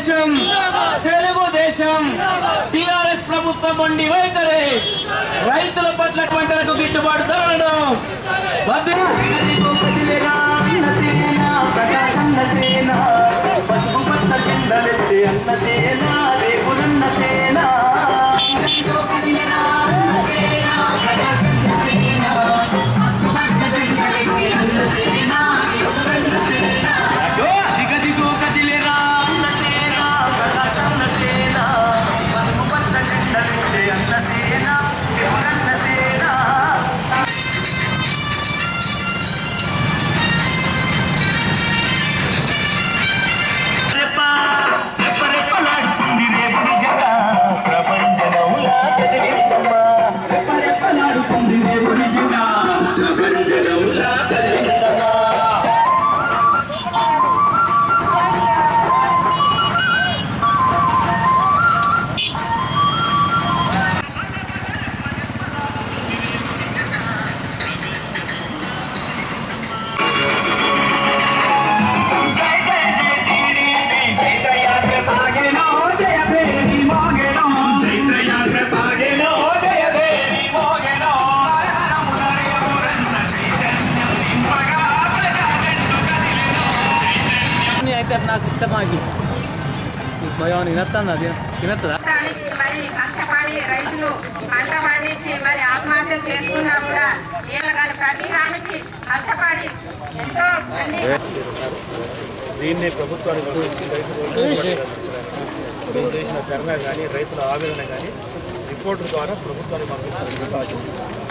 Telugu Desam Telugu Desam TRS ప్రభుత్వం మొండి వైఖరి రైతుల పట్ల పంటలకు గిట్టుబాటు ధరలను వద్దు- దిగదిగో కదిలేరా అన్నసేన ప్రకాశన్న సేన పసుపు పచ్చ జెండలెత్తే అన్నసేన తిరుగన్నసేన రెప్ప రెప్ప రెప్పలాడుతుంది రేపుడి జగ ప్రపంచ నౌలా కదిలిస్తమ్మా రెప్ప రెప్పలాడుతుంది రేపుడి జగ ప్రపంచ నౌలా కదిలిస్తమ్మా అయితే నాకు ఇష్టమాకి భయం తినత్తాను అది తినత్తదా దానికి మరి కష్టపడి రైతులు పంట పండించి మరి ఆత్మహత్య చేసుకున్నా కూడా ఏళ్ళ కానీ ప్రతి దానికి కష్టపడి ఎంతో మంది దీన్ని ప్రభుత్వానికి గురించి రైతులు మేము చేసిన ధర్నా కానీ రైతుల ఆవేదన కానీ రిపోర్టు ద్వారా ప్రభుత్వానికి పంపిస్తారని ఆశిస్తున్నాం